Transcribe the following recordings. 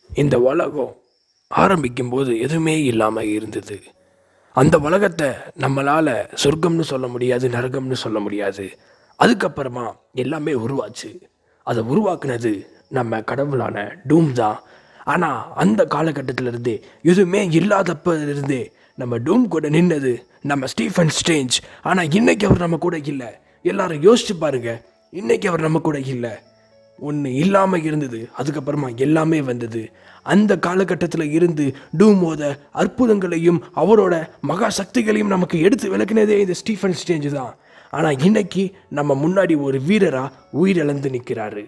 இந்த உலகம் ஆரம்பிக்கும்போது எதுவுமே இல்லாமல் இருந்தது அந்த உலகத்தை நம்மளால் சொர்க்கம்னு சொல்ல முடியாது நரகம்னு சொல்ல முடியாது அதுக்கப்புறமா எல்லாமே உருவாச்சு அதை உருவாக்குனது நம்ம கடவுளான டூம் தான் ஆனால் அந்த காலகட்டத்திலிருந்தே எதுவுமே இல்லாதப்ப இருந்தே நம்ம டூம் கூட நின்னது நம்ம ஸ்டீஃபன் ஸ்டேஞ்ச் ஆனால் இன்னைக்கு அவர் நம்ம கூட இல்லை எல்லாரும் யோசிச்சு பாருங்க இன்னைக்கு அவர் நம்ம கூட இல்லை ஒன்று இல்லாமல் இருந்தது அதுக்கப்புறமா எல்லாமே வந்தது அந்த காலகட்டத்தில் இருந்து டூமோத அற்புதங்களையும் அவரோட மகா சக்திகளையும் நமக்கு எடுத்து விளக்குனதே இந்த ஸ்டீஃபன் ஸ்டேஞ்ச் தான் ஆனால் இன்னைக்கு நம்ம முன்னாடி ஒரு வீரராக உயிரிழந்து நிற்கிறாரு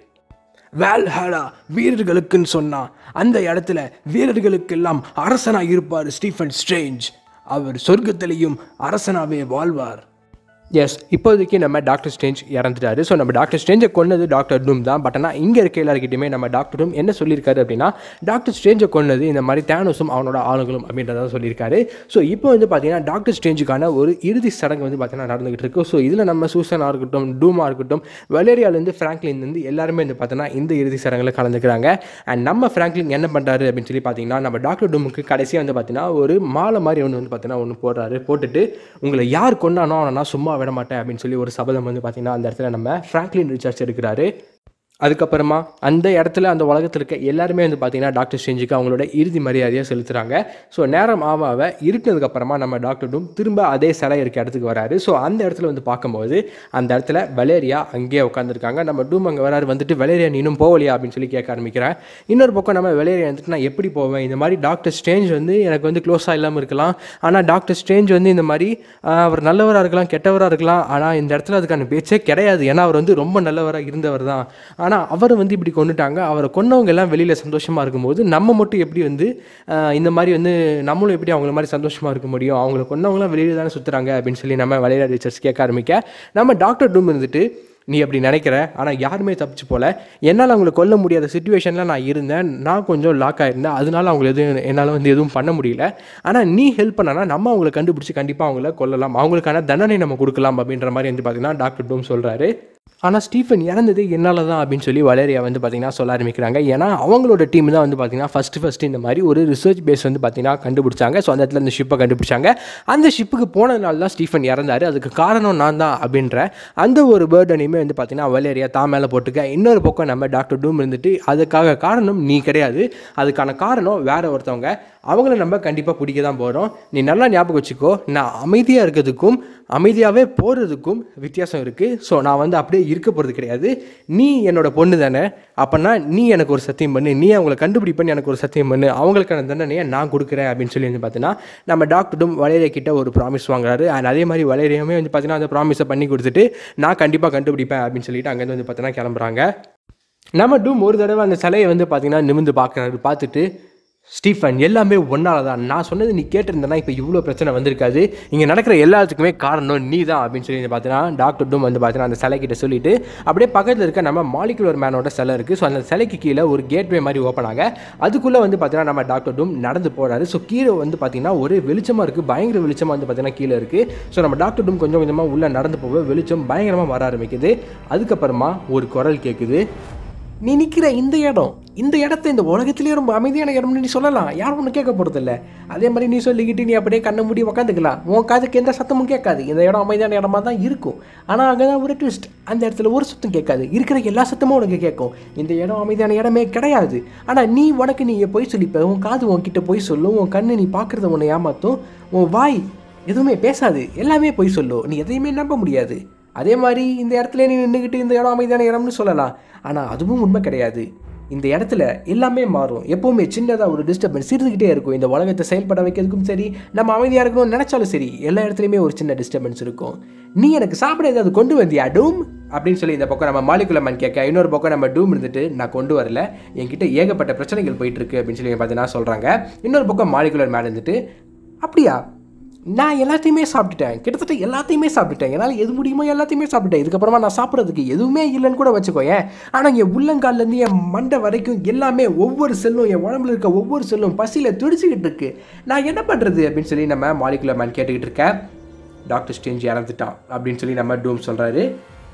வேல்ஹாலா வீரர்களுக்குன்னு சொன்னா அந்த இடத்துல வீரர்களுக்கெல்லாம் அரசனாக இருப்பார் ஸ்டீஃபன் ஸ்ட்ரேஞ்ச் அவர் சொர்க்கத்திலையும் அரசனாவே வாழ்வார் எஸ் இப்போதைக்கு நம்ம டாக்டர் ஸ்டேஞ்ச் இறந்துட்டாரு ஸோ நம்ம டாக்டர் ஸ்டேஞ்சை கொன்னது டாக்டர் டூம் தான் பட் ஆனால் இங்கே இருக்க எல்லாருக்கிட்டையுமே நம்ம டாக்டர் டூம் என்ன சொல்லியிருக்காரு அப்படின்னா டாக்டர் ஸ்டேஞ்சை கொன்னது இந்த மாதிரி தேனோஸும் அவனோட ஆளுங்களும் அப்படின்றத சொல்லியிருக்காரு ஸோ இப்போ வந்து பார்த்தீங்கன்னா டாக்டர் ஸ்டேஞ்சுக்கான ஒரு இறுதி சடங்கு வந்து பார்த்தீங்கன்னா நடந்துகிட்டு இருக்கு ஸோ இதில் நம்ம சூசனாக இருக்கட்டும் டூமாக இருக்கட்டும் வலேரியாலேருந்து ஃப்ராங்க்லின்லேருந்து எல்லாருமே வந்து பார்த்தோன்னா இந்த இறுதி சடங்கில் கலந்துக்கிறாங்க அண்ட் நம்ம ஃப்ராங்க்லின் என்ன பண்ணுறாரு அப்படின்னு சொல்லி பார்த்தீங்கன்னா நம்ம டாக்டர் டூமுக்கு கடைசியாக வந்து பார்த்தீங்கன்னா ஒரு மாலை மாதிரி ஒன்று வந்து பார்த்தீங்கன்னா ஒன்று போடுறாரு போட்டுட்டு உங்களை யார் கொண்டானோ அவனை நான் சும்மா விட மாட்டேன் அப்படின்னு சொல்லி ஒரு சபதம் வந்து பார்த்தீங்கன்னா அந்த இடத்துல நம்ம ஃப்ராங்க்லின் ரிச்சர்ஸ் எடுக்கிறாரு அதுக்கப்புறமா அந்த இடத்துல அந்த உலகத்தில் இருக்க எல்லாருமே வந்து பார்த்தீங்கன்னா டாக்டர் ஸ்டேஞ்சுக்கு அவங்களோட இறுதி மரியாதையை செலுத்துகிறாங்க ஸோ நேரம் ஆவ ஆவ இருட்டினதுக்கப்புறமா நம்ம டாக்டர் டூம் திரும்ப அதே சிலை இருக்க இடத்துக்கு வராரு ஸோ அந்த இடத்துல வந்து பார்க்கும்போது அந்த இடத்துல வலேரியா அங்கேயே உட்காந்துருக்காங்க நம்ம டூம் அங்கே வராரு வந்துட்டு வலேரியா நீ இன்னும் போகலையா அப்படின்னு சொல்லி கேட்க ஆரம்பிக்கிறேன் இன்னொரு பக்கம் நம்ம வலேரியா வந்துட்டு நான் எப்படி போவேன் இந்த மாதிரி டாக்டர் ஸ்டேஞ்ச் வந்து எனக்கு வந்து க்ளோஸாக இல்லாமல் இருக்கலாம் ஆனால் டாக்டர் ஸ்டேஞ்ச் வந்து இந்த மாதிரி ஆஹ், அவர் நல்லவராக இருக்கலாம் கெட்டவராக இருக்கலாம் ஆனால் இந்த இடத்துல அதுக்கான பேச்சே கிடையாது ஏன்னா அவர் வந்து ரொம்ப நல்லவராக இருந்தவர் தான் ஆனால் அவரை வந்து இப்படி கொண்டுட்டாங்க அவரை கொன்னவங்க எல்லாம் வெளியில் சந்தோஷமாக இருக்கும்போது நம்ம மட்டும் எப்படி வந்து ஆஹ், இந்த மாதிரி வந்து நம்மளும் எப்படி அவங்கள மாதிரி சந்தோஷமாக இருக்க முடியும் அவங்கள கொன்னவங்களாம் வெளியில் தானே சுற்றுறாங்க அப்படின்னு சொல்லி நம்ம வலையில டீச்சர்ஸ் கேட்க ஆரம்பிக்க நம்ம டாக்டர் டூம் இருந்துட்டு நீ அப்படி நினைக்கிற ஆனால் யாருமே தப்பிச்சு போல என்னால் அவங்களை கொல்ல முடியாத சுச்சுவேஷனில் நான் இருந்தேன் நான் கொஞ்சம் லாக் ஆயிருந்தேன் அதனால அவங்கள எதுவும் என்னால் வந்து எதுவும் பண்ண முடியல ஆனால் நீ ஹெல்ப் பண்ணனா நம்ம அவங்களை கண்டுபிடிச்சி கண்டிப்பாக அவங்கள கொல்லலாம் அவங்களுக்கான தண்டனை நம்ம கொடுக்கலாம் அப்படின்ற மாதிரி வந்து பார்த்தீங்கன்னா டாக்டர் டூம் சொல்கிறாரு ஆனால் ஸ்டீஃபன் இறந்தது என்னால் தான் அப்படின்னு சொல்லி வலேரியா வந்து பார்த்தீங்கன்னா சொல்ல ஆரம்பிக்கிறாங்க ஏன்னா அவங்களோட டீம் தான் வந்து பார்த்தீங்கன்னா ஃபஸ்ட்டு ஃபஸ்ட்டு இந்த மாதிரி ஒரு ரிசர்ச் பேஸ் வந்து பார்த்தீங்கன்னா கண்டுபிடிச்சாங்க ஸோ அந்த இடத்துல இந்த ஷிப்பை கண்டுபிடிச்சாங்க அந்த ஷிப்புக்கு போனதுனால தான் ஸ்டீஃபன் இறந்தாரு அதுக்கு காரணம் நான் தான் அப்படின்ற அந்த ஒரு பேர்டனையுமே வந்து பார்த்தீங்கன்னா வலேரியா தான் மேலே போட்டுக்க இன்னொரு பக்கம் நம்ம டாக்டர் டூம் இருந்துட்டு அதுக்காக காரணம் நீ கிடையாது அதுக்கான காரணம் வேற ஒருத்தவங்க அவங்கள நம்ம கண்டிப்பாக பிடிக்க தான் போகிறோம் நீ நல்லா ஞாபகம் வச்சுக்கோ நான் அமைதியாக இருக்கிறதுக்கும் அமைதியாகவே போகிறதுக்கும் வித்தியாசம் இருக்குது ஸோ நான் வந்து அப்படியே இருக்க போகிறது கிடையாது நீ என்னோட பொண்ணு தானே அப்போனா நீ எனக்கு ஒரு சத்தியம் பண்ணு நீ அவங்கள கண்டுபிடிப்பேன்னு எனக்கு ஒரு சத்தியம் பண்ணு அவங்களுக்கான தண்டனையை நான் கொடுக்குறேன் அப்படின்னு சொல்லி வந்து பார்த்தீங்கன்னா நம்ம டாக்டரும் வளையரிய கிட்ட ஒரு ப்ராமிஸ் வாங்குறாரு அண்ட் அதே மாதிரி வளையரியுமே வந்து பார்த்தீங்கன்னா அந்த ப்ராமிஸை பண்ணி கொடுத்துட்டு நான் கண்டிப்பாக கண்டுபிடிப்பேன் அப்படின்னு சொல்லிட்டு அங்கேருந்து வந்து பார்த்தீங்கன்னா கிளம்புறாங்க நம்ம டூம் ஒரு தடவை அந்த சிலையை வந்து பார்த்தீங்கன்னா நிமிந்து பார்க்குறாரு பார்த்துட்டு ஸ்டீஃபன் எல்லாமே ஒன்னால தான் நான் சொன்னது நீ கேட்டிருந்தனா இப்போ இவ்வளோ பிரச்சனை வந்திருக்காது இங்கே நடக்கிற எல்லாத்துக்குமே காரணம் நீ தான் அப்படின்னு சொல்லி பார்த்தீங்கன்னா டாக்டர் டூம் வந்து பார்த்தீங்கன்னா அந்த சிலை கிட்ட சொல்லிட்டு அப்படியே பக்கத்தில் இருக்க நம்ம மாலிகுலர் மேனோட சிலை இருக்குது ஸோ அந்த சிலைக்கு கீழே ஒரு கேட்வே மாதிரி ஓப்பன் ஆக அதுக்குள்ளே வந்து பார்த்தீங்கன்னா நம்ம டாக்டர் டூம் நடந்து போகிறாரு ஸோ கீழே வந்து பார்த்தீங்கன்னா ஒரு வெளிச்சமாக இருக்குது பயங்கர வெளிச்சமாக வந்து பார்த்தீங்கன்னா கீழே இருக்குது ஸோ நம்ம டாக்டர் டூம் கொஞ்சம் கொஞ்சமாக உள்ளே நடந்து போக வெளிச்சம் பயங்கரமாக வர ஆரம்பிக்குது அதுக்கப்புறமா ஒரு குரல் கேட்குது நீ நிற்கிற இந்த இடம் இந்த இடத்த இந்த உலகத்திலேயே ரொம்ப அமைதியான இடம்னு நீ சொல்லலாம் யாரும் ஒன்றும் கேட்க போகிறதில்ல அதே மாதிரி நீ சொல்லிக்கிட்டு நீ அப்படியே கண்ணை மூடி உக்காந்துக்கலாம் உன் காதுக்கு எந்த சத்தமும் கேட்காது இந்த இடம் அமைதியான இடமா தான் இருக்கும் ஆனால் அங்கே தான் ஒரு ட்விஸ்ட் அந்த இடத்துல ஒரு சத்தம் கேட்காது இருக்கிற எல்லா சத்தமும் உனக்கு கேட்கும் இந்த இடம் அமைதியான இடமே கிடையாது ஆனால் நீ உனக்கு நீ போய் சொல்லிப்ப உன் காது உன்கிட்ட போய் சொல்லும் உன் கண்ணு நீ பார்க்குறத உன்னை ஏமாற்றும் உன் வாய் எதுவுமே பேசாது எல்லாமே போய் சொல்லும் நீ எதையுமே நம்ப முடியாது அதே மாதிரி இந்த இடத்துல நீ நின்றுக்கிட்டு இந்த இடம் அமைதியான இடம்னு சொல்லலாம் ஆனால் அதுவும் உண்மை கிடையாது இந்த இடத்துல எல்லாமே மாறும் எப்போவுமே சின்னதாக ஒரு டிஸ்டர்பன்ஸ் இருந்துக்கிட்டே இருக்கும் இந்த உலகத்தை செயல்பட வைக்கிறதுக்கும் சரி நம்ம அமைதியாக இருக்கணும்னு நினச்சாலும் சரி எல்லா இடத்துலையுமே ஒரு சின்ன டிஸ்டர்பன்ஸ் இருக்கும் நீ எனக்கு சாப்பிட ஏதாவது கொண்டு வந்தியா டூம் அப்படின்னு சொல்லி இந்த பக்கம் நம்ம மாலிகுலமன் கேட்க இன்னொரு பக்கம் நம்ம டூம் இருந்துட்டு நான் கொண்டு வரல என்கிட்ட ஏகப்பட்ட பிரச்சனைகள் போயிட்டு இருக்கு அப்படின்னு சொல்லி பார்த்தீங்கன்னா சொல்கிறாங்க இன்னொரு பக்கம் மாலிகுலர் மேன் இருந்துட்டு அப்படியா நான் எல்லாத்தையுமே சாப்பிட்டுட்டேன் கிட்டத்தட்ட எல்லாத்தையுமே சாப்பிட்டுட்டேன் என்னால் எது முடியுமோ எல்லாத்தையுமே சாப்பிட்டுட்டேன் இதுக்கப்புறமா நான் சாப்பிட்றதுக்கு எதுவுமே இல்லைன்னு கூட வச்சுக்கோயேன் ஆனால் என் உள்ளங்கால்லேருந்து என் மண்டை வரைக்கும் எல்லாமே ஒவ்வொரு செல்லும் என் உடம்புல இருக்க ஒவ்வொரு செல்லும் பசியில் துடிச்சிக்கிட்டு இருக்கு நான் என்ன பண்ணுறது அப்படின்னு சொல்லி நம்ம மாலிகுலர் மேன் கேட்டுக்கிட்டு இருக்கேன் டாக்டர் ஸ்டேஞ்ச் இறந்துட்டான் அப்படின்னு சொல்லி நம்ம டூம் சொல்கிறாரு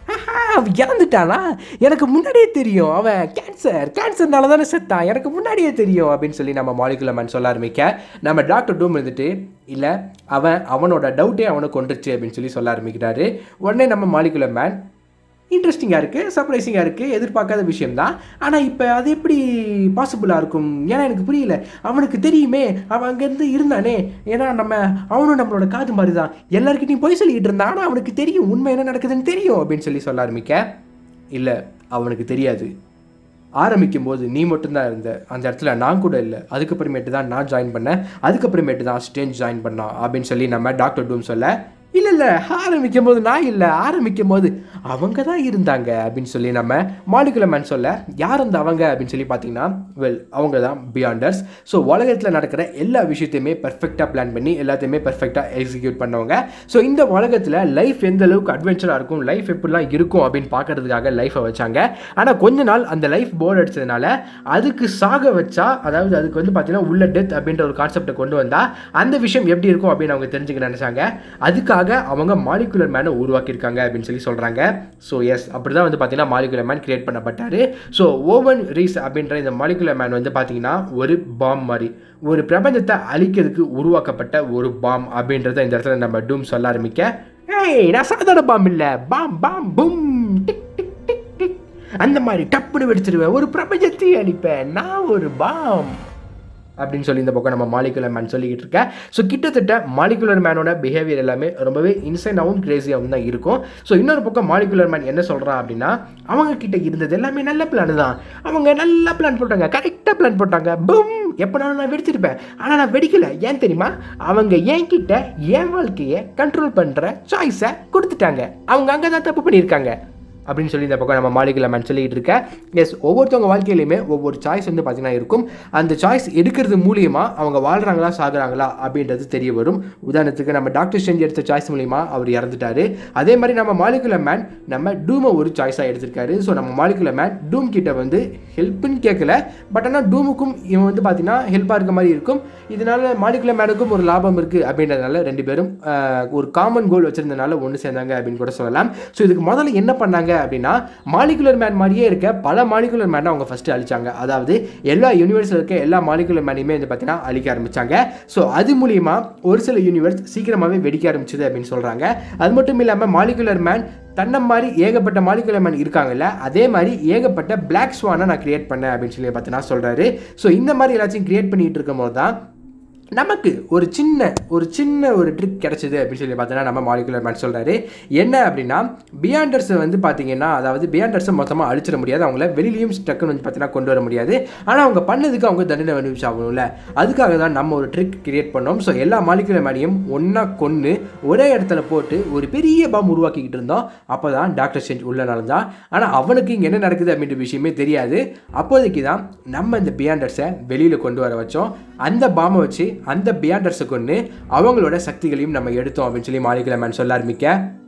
ஆஹா, அவன் இறந்துட்டானா எனக்கு முன்னாடியே தெரியும் அவன் கேன்சர் கேன்சர்னால தானே செத்தான் எனக்கு முன்னாடியே தெரியும் அப்படின்னு சொல்லி நம்ம மாலிகுலர் மேன் சொல்ல ஆரம்பிக்க நம்ம டாக்டர் டூம் இருந்துட்டு இல்லை அவன் அவனோட டவுட்டே அவனை கொண்டுருச்சு அப்படின்னு சொல்லி சொல்ல ஆரம்பிக்கிறாரு உடனே நம்ம மாலிகுலர் மேன் இன்ட்ரெஸ்டிங்காக இருக்குது சர்ப்ரைசிங்காக இருக்குது எதிர்பார்க்காத விஷயம்தான் ஆனால் இப்போ அது எப்படி பாசிபிளாக இருக்கும் ஏன்னா எனக்கு புரியல அவனுக்கு தெரியுமே அவன் அங்கேருந்து இருந்தானே ஏன்னா நம்ம அவனும் நம்மளோட காது மாதிரி தான் எல்லாருக்கிட்டையும் போய் சொல்லிக்கிட்டு இருந்தான் ஆனால் அவனுக்கு தெரியும் உண்மை என்ன நடக்குதுன்னு தெரியும் அப்படின்னு சொல்லி சொல்ல ஆரம்பிக்க இல்லை அவனுக்கு தெரியாது ஆரம்பிக்கும் போது நீ மட்டும்தான் இருந்த அந்த இடத்துல நான் கூட இல்லை அதுக்கப்புறமேட்டு தான் நான் ஜாயின் பண்ணேன் அதுக்கப்புறமேட்டு தான் ஸ்டேஜ் ஜாயின் பண்ணான் அப்படின்னு சொல்லி நம்ம டாக்டர் டூம் சொல்ல இல்லை இல்லை ஆரம்பிக்கும் போது நான் இல்லை ஆரம்பிக்கும் போது அவங்க தான் இருந்தாங்க அப்படின்னு சொல்லி நம்ம மாலிகுலர் மேன் சொல்ல யார் அந்த அவங்க அப்படின்னு சொல்லி பார்த்தீங்கன்னா வெல் அவங்க தான் பியாண்டர்ஸ் ஸோ உலகத்தில் நடக்கிற எல்லா விஷயத்தையுமே பெர்ஃபெக்டாக பிளான் பண்ணி எல்லாத்தையுமே பெர்ஃபெக்டாக எக்ஸிக்யூட் பண்ணவங்க ஸோ இந்த உலகத்தில் லைஃப் எந்த அளவுக்கு அட்வென்ச்சராக இருக்கும் லைஃப் எப்படிலாம் இருக்கும் அப்படின்னு பார்க்கறதுக்காக லைஃப்பை வச்சாங்க ஆனால் கொஞ்ச நாள் அந்த லைஃப் போர்டு அடிச்சதுனால அதுக்கு சாக வச்சா அதாவது அதுக்கு வந்து பார்த்தீங்கன்னா உள்ள டெத் அப்படின்ற ஒரு கான்செப்டை கொண்டு வந்தால் அந்த விஷயம் எப்படி இருக்கும் அப்படின்னு அவங்க தெரிஞ்சுக்க நினச்சாங்க அதுக்காக அவங்க மாலிகுலர் மேனை உருவாக்கியிருக்காங்க அப்படின்னு சொல்லி சொல்கிறாங்க ஸோ எஸ் அப்படி தான் வந்து பார்த்தீங்கன்னா மாலிகுலர் மேன் கிரியேட் பண்ணப்பட்டார் ஸோ ஓவன் ரீஸ் அப்படின்ற இந்த மாலிகுலர் மேன் வந்து பார்த்தீங்கன்னா ஒரு பாம் மாதிரி ஒரு பிரபஞ்சத்தை அழிக்கிறதுக்கு உருவாக்கப்பட்ட ஒரு பாம் அப்படின்றத இந்த இடத்துல நம்ம டூம் சொல்ல ஆரம்பிக்க ஏய் நான் சாதாரண பாம் இல்லை bomb bomb boom tick tick tick tick அந்த மாதிரி டப்புன்னு வெடிச்சிருவேன் ஒரு பிரபஞ்சத்தை அழிப்பேன் நான் ஒரு பாம் அப்படின்னு சொல்லி இந்த பக்கம் நம்ம மாலிகுலர் மேன் சொல்லிக்கிட்டு இருக்கேன் ஸோ கிட்டத்தட்ட மாலிகுலர் மேனோட பிஹேவியர் எல்லாமே ரொம்பவே இன்சைனாகவும் கிரேசியாகவும் தான் இருக்கும் ஸோ இன்னொரு பக்கம் மாலிகுலர் மேன் என்ன சொல்கிறான் அப்படின்னா அவங்க கிட்ட இருந்தது எல்லாமே நல்ல பிளான் தான் அவங்க நல்லா பிளான் போட்டாங்க கரெக்டாக பிளான் போட்டாங்க பூம் எப்போனாலும் நான் வெடிச்சிருப்பேன் ஆனால் நான் வெடிக்கல ஏன் தெரியுமா அவங்க என் கிட்ட என் வாழ்க்கையை கண்ட்ரோல் பண்ணுற சாய்ஸை கொடுத்துட்டாங்க அவங்க அங்கே தான் தப்பு பண்ணியிருக்காங்க அப்படின்னு சொல்லி இந்த பக்கம் நம்ம மாளிகையில் மேன் சொல்லிக்கிட்டு இருக்கேன் எஸ் ஒவ்வொருத்தவங்க வாழ்க்கையிலையுமே ஒவ்வொரு சாய்ஸ் வந்து பார்த்தீங்கன்னா இருக்கும் அந்த சாய்ஸ் எடுக்கிறது மூலியமா அவங்க வாழ்கிறாங்களா சாகுறாங்களா அப்படின்றது தெரிய வரும் உதாரணத்துக்கு நம்ம டாக்டர் ஸ்ட்ரேஞ்ச் எடுத்த சாய்ஸ் மூலியமா அவர் இறந்துட்டாரு அதே மாதிரி நம்ம மாலிகுலர் மேன் நம்ம டூமை ஒரு சாய்ஸாக எடுத்திருக்காரு ஸோ நம்ம மாலிகுலர் மேன் டூம் கிட்ட வந்து ஹெல்ப்னு கேட்கல பட் ஆனால் டூமுக்கும் இவன் வந்து பார்த்தீங்கன்னா ஹெல்ப்பாக இருக்க மாதிரி இருக்கும் இதனால மாலிகுலர் மேனுக்கும் ஒரு லாபம் இருக்குது அப்படின்றதுனால ரெண்டு பேரும் ஆஹ், ஒரு காமன் கோல் வச்சிருந்தனால ஒன்று சேர்ந்தாங்க அப்படின்னு கூட சொல்லலாம் ஸோ இதுக்கு முதல்ல என்ன பண்ணாங்க அப்படின்னா மாலிகுலர் மேன் மாதிரியே இருக்க பல மாலிகுலர் மேனை அவங்க ஃபஸ்ட்டு அழிச்சாங்க அதாவது எல்லா யூனிவர்ஸில் இருக்க எல்லா மாலிகுலர் மேனையுமே வந்து பார்த்தீங்கன்னா அழிக்க ஆரம்பிச்சாங்க ஸோ அது மூலியமா ஒரு சில யூனிவர்ஸ் சீக்கிரமாகவே வெடிக்க ஆரம்பிச்சது அப்படின்னு சொல்கிறாங்க அது மட்டும் இல்லாமல் மாலிகுலர் மேன் தன்னை மாதிரி ஏகப்பட்ட மாலிகுலர் மேன் இருக்காங்கல்ல அதே மாதிரி ஏகப்பட்ட பிளாக் ஸ்வானை நான் கிரியேட் பண்ணேன் அப்படின்னு சொல்லி பார்த்தீங்கன்னா சொல்கிறாரு ஸோ இந்த மாதிரி எல்லாத்தையும் கிரியேட் பண்ணிட்டு இருக்கும்போது தான் நமக்கு ஒரு சின்ன ஒரு சின்ன ஒரு ட்ரிக் கிடைச்சது அப்படின்னு சொல்லி பார்த்தோன்னா நம்ம மாலிகுலர் மேன் சொல்கிறாரு என்ன அப்படின்னா பியாண்டர்ஸை வந்து பார்த்தீங்கன்னா அதாவது பியாண்டர்ஸை மொத்தமாக அழிச்சிட முடியாது அவங்கள வெளியிலையும் ஸ்டக்குன்னு வந்து பார்த்தீங்கன்னா கொண்டு வர முடியாது ஆனால் அவங்க பண்ணதுக்கு அவங்க தண்டனை அனுபவிச்சாகணும்ல அதுக்காக தான் நம்ம ஒரு ட்ரிக் கிரியேட் பண்ணோம் ஸோ எல்லா மாலிகுலர் மேனையும் ஒன்றா கொன்று ஒரே இடத்துல போட்டு ஒரு பெரிய பாம் உருவாக்கிக்கிட்டு இருந்தோம் அப்போ தான் டாக்டர் ஸ்டேஞ்ச் உள்ள நடந்தான் ஆனால் அவனுக்கு இங்கே என்ன நடக்குது அப்படின்ற விஷயமே தெரியாது அப்போதைக்கு தான் நம்ம இந்த பியாண்டர்ஸை வெளியில் கொண்டு வர வச்சோம் அந்த பாமை வச்சு அந்த பியாண்டர்ஸை கொண்டு அவங்களோட சக்திகளையும் நம்ம எடுத்தோம் அப்படின்னு சொல்லி மாலிகுலர் மேன் சொல்ல ஆரம்பிக்க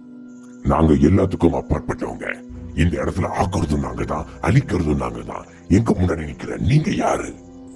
நாங்க எல்லாத்துக்கும் அப்பாற்பட்டவங்க இந்த இடத்துல ஆக்குறதும் நாங்க தான் அழிக்கிறதும் நாங்க தான் எங்க முன்னாடி நிக்கிற நீங்க யாரு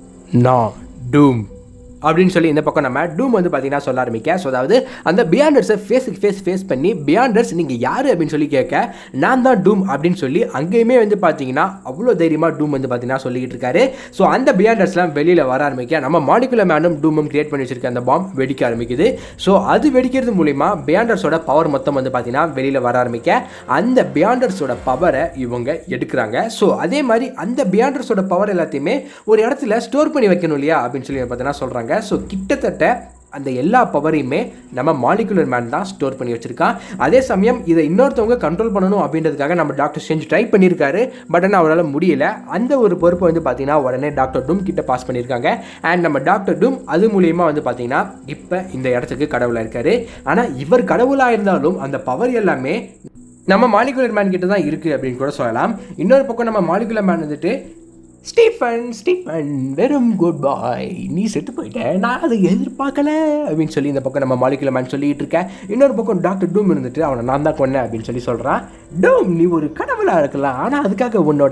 நான் டூம் அப்படின்னு சொல்லி இந்த பக்கம் நம்ம டூம் வந்து பார்த்தீங்கன்னா சொல்ல ஆரம்பிக்க ஸோ அதாவது அந்த பியாண்டர்ஸை ஃபேஸுக்கு ஃபேஸ் ஃபேஸ் பண்ணி பியாண்டர்ஸ் நீங்கள் யார் அப்படின்னு சொல்லி கேட்க நான் தான் டூம் அப்படின்னு சொல்லி அங்கேயுமே வந்து பார்த்தீங்கன்னா அவ்வளோ தைரியமாக டூம் வந்து பார்த்தீங்கன்னா சொல்லிக்கிட்டு இருக்காரு ஸோ அந்த பியாண்டர்ஸ்லாம் வெளியில் வர ஆரம்பிக்க நம்ம மாலிகுலர் மேனும் டூமும் கிரியேட் பண்ணி வச்சிருக்க அந்த பாம் வெடிக்க ஆரம்பிக்குது ஸோ அது வெடிக்கிறது மூலிமா பியாண்டர்ஸோட பவர் மொத்தம் வந்து பார்த்தீங்கன்னா வெளியில் வர ஆரம்பிக்க அந்த பியாண்டர்ஸோட பவரை இவங்க எடுக்கிறாங்க ஸோ அதே மாதிரி அந்த பியாண்டர்ஸோட பவர் எல்லாத்தையுமே ஒரு இடத்துல ஸ்டோர் பண்ணி வைக்கணும் இல்லையா அப்படின்னு சொல்லி பார்த்தீங்கன்னா சொல்கிறாங்க ஸோ கிட்டத்தட்ட அந்த எல்லா பவரையுமே நம்ம மாலிகுலர் மேன் தான் ஸ்டோர் பண்ணி வச்சிருக்கான் அதே சமயம் இதை இன்னொருத்தவங்க கண்ட்ரோல் பண்ணணும் அப்படின்றதுக்காக நம்ம டாக்டர் ஸ்ட்ரேஞ்ச் ட்ரை பண்ணியிருக்காரு பட் ஆனால் அவரால் முடியல அந்த ஒரு பொறுப்பை வந்து பார்த்தீங்கன்னா உடனே டாக்டர் டூம் கிட்ட பாஸ் பண்ணியிருக்காங்க அண்ட் நம்ம டாக்டர் டூம் அது மூலியமாக வந்து பார்த்தீங்கன்னா இப்போ இந்த இடத்துக்கு கடவுளாக இருக்காரு ஆனால் இவர் கடவுளாக இருந்தாலும் அந்த பவர் எல்லாமே நம்ம மாலிகுலர் மேன் கிட்ட தான் இருக்குது அப்படின்னு கூட சொல்லலாம் இன்னொரு பக்கம் நம்ம மாலிகுலர் மேன் வந்துட்டு ஸ்டீஃபன் ஸ்டீஃபன் வெறும் குட் பாய் நீ செத்து போயிட்ட நான் அதை எதிர்பார்க்கல அப்படின்னு சொல்லி இந்த பக்கம் நம்ம மாலிகுலர் மேன் சொல்லிட்டு இருக்கேன் இன்னொரு பக்கம் டாக்டர் டூம் இருந்துட்டு அவனை நான் தான் கொன்னேன் அப்படின்னு சொல்லி சொல்கிறான் டூம் நீ ஒரு கடவுளாக இருக்கலாம் ஆனால் அதுக்காக உன்னோட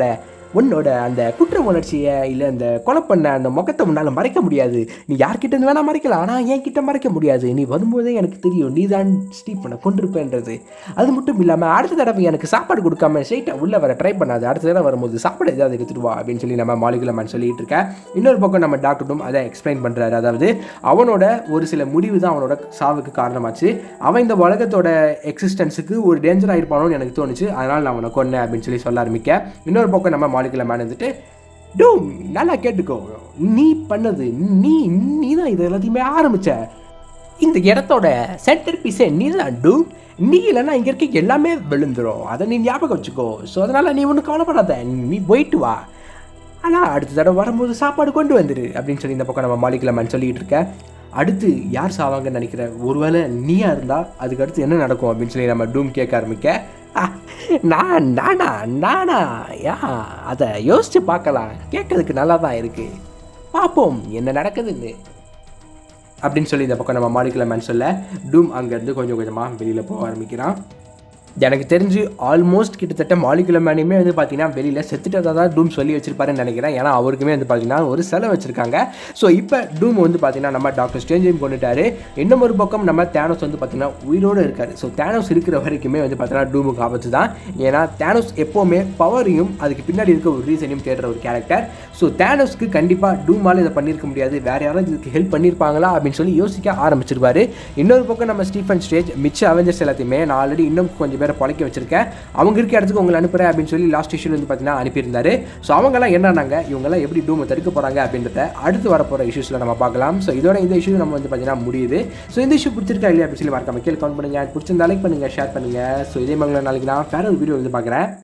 உன்னோட அந்த குற்ற உணர்ச்சியை இல்லை அந்த கொலை பண்ண அந்த முகத்தை உன்னால் மறைக்க முடியாது நீ யார்கிட்ட இருந்து வேணால் மறைக்கலாம் ஆனால் என் கிட்ட மறைக்க முடியாது நீ வரும்போதே எனக்கு தெரியும் நீ தான் ஸ்டீஃபனை கொண்டிருப்பேன்றது அது மட்டும் இல்லாமல் அடுத்த தடவை எனக்கு சாப்பாடு கொடுக்காம ஸ்ட்ரைட்டாக உள்ளே வர ட்ரை பண்ணாது அடுத்த தடவை வரும்போது சாப்பாடு ஏதாவது எடுத்துட்டு வா அப்படின்னு சொல்லி நம்ம மாலிகுலர் மேன் சொல்லிட்டு இருக்கேன் இன்னொரு பக்கம் நம்ம டாக்டரும் அதை எக்ஸ்பிளைன் பண்ணுறாரு அதாவது அவனோட ஒரு சில முடிவு தான் அவனோட சாவுக்கு காரணமாச்சு அவன் இந்த உலகத்தோட எக்ஸிஸ்டன்ஸுக்கு ஒரு டேஞ்சர் ஆயிருப்பானோன்னு எனக்கு தோணுச்சு அதனால் நான் அவனை கொன்னேன் அப்படின்னு சொல்லி சொல்ல ஆரம்பிக்க இன்னொரு பக்கம் நம்ம மாலிகுலர் மேன் வந்துட்டு டூம் நல்லா கேட்டுக்கோ நீ பண்ணது நீ நீ தான் இது எல்லாத்தையுமே ஆரம்பிச்ச இந்த இடத்தோட சென்டர் பீஸே நீ தான் டூ நீ இல்லைன்னா இங்கே இருக்க எல்லாமே விழுந்துரும் அதை நீ ஞாபகம் வச்சுக்கோ ஸோ அதனால் நீ ஒன்றும் கவலைப்படாத நீ போயிட்டு வா ஆனால் அடுத்த தடவை வரும்போது சாப்பாடு கொண்டு வந்துடு அப்படின்னு சொல்லி இந்த பக்கம் நம்ம மாலிகலமன் சொல்லிட்டு இருக்க அடுத்து யார் சாவாங்கன்னு நினைக்கிற ஒருவேளை நீயா இருந்தால் அதுக்கு அடுத்து என்ன நடக்கும் அப்படின்னு சொல்லி நம்ம டூம் கேட்க ஆரம்பிக்க "ஆ, நான் நானா நானா யா அதை யோசிச்சு பார்க்கலாம் கேட்கறதுக்கு நல்லா தான் இருக்கு பார்ப்போம் என்ன நடக்குதுன்னு அப்படின்னு சொல்லி இந்த பக்கம் நம்ம மாலிகுலர் மேன் சொல்ல டூம் அங்கேருந்து கொஞ்சம் கொஞ்சமாக வெளியில் போக ஆரம்பிக்கிறான் எனக்கு தெரிஞ்சு ஆல்மோஸ்ட் கிட்டத்தட்ட மாலிகுலர் மேனுமே வந்து பார்த்தீங்கன்னா வெளியில் செத்துட்டதாக தான் டூம் சொல்லி வச்சிருப்பாருன்னு நினைக்கிறேன் ஏன்னா அவருக்குமே வந்து பார்த்தீங்கன்னா ஒரு செலை வச்சிருக்காங்க ஸோ இப்போ டூம் வந்து பார்த்தீங்கன்னா நம்ம டாக்டர் ஸ்டேஞ்சையும் கொண்டுட்டாரு இன்னும் ஒரு பக்கம் நம்ம தேனோஸ் வந்து பார்த்தீங்கன்னா உயிரோடு இருக்காரு ஸோ தேனோஸ் இருக்கிற வரைக்குமே வந்து பார்த்தீங்கன்னா டூமுக்கு ஆபத்து தான் ஏன்னா தேனோஸ் எப்போவுமே பவரையும் அதுக்கு பின்னாடி இருக்க ஒரு ரீசனையும் தேடுற ஒரு கேரக்டர் ஸோ தேனோஸ்க்கு கண்டிப்பாக டூமால் இதை பண்ணியிருக்க முடியாது வேறு யாராவது இதுக்கு ஹெல்ப் பண்ணியிருப்பாங்களா அப்படின்னு சொல்லி யோசிக்க ஆரம்பிச்சிருப்பாரு இன்னொரு பக்கம் நம்ம ஸ்டீஃபன் ஸ்டேஜ் மிச்ச அவெஞ்சர்ஸ் எல்லாத்தையுமே நான் ஆல்ரெடி இன்னும் கொஞ்சம் பேரை பழைக்க வச்சிருக்கேன் அவங்க இருக்க இடத்துக்கு உங்களை அனுப்புறேன் அப்படின்னு சொல்லி லாஸ்ட் இஷ்யூல வந்து பார்த்தீங்கன்னா அனுப்பியிருந்தாரு ஸோ அவங்கெல்லாம் என்னன்னாங்க இவங்கெல்லாம் எப்படி டூமை தடுக்க போகிறாங்க அப்படின்றத அடுத்து வரப்போகிற இஷ்யூஸில் நம்ம பார்க்கலாம் ஸோ இதோட இந்த இஷ்யூ நம்ம வந்து பார்த்தீங்கன்னா முடியுது ஸோ இந்த இஷ்யூ பிடிச்சிருக்கா இல்லையா அப்படின்னு சொல்லி மறக்காம கீழே கவுண்ட் பண்ணுங்க பிடிச்சிருந்தா லைக் பண்ணுங்க ஷேர் பண்ணுங்க ஸோ இதே மாதிரி நாளைக்கு நான் வேற ஒரு வீடியோ வந்து பார்க்குறேன்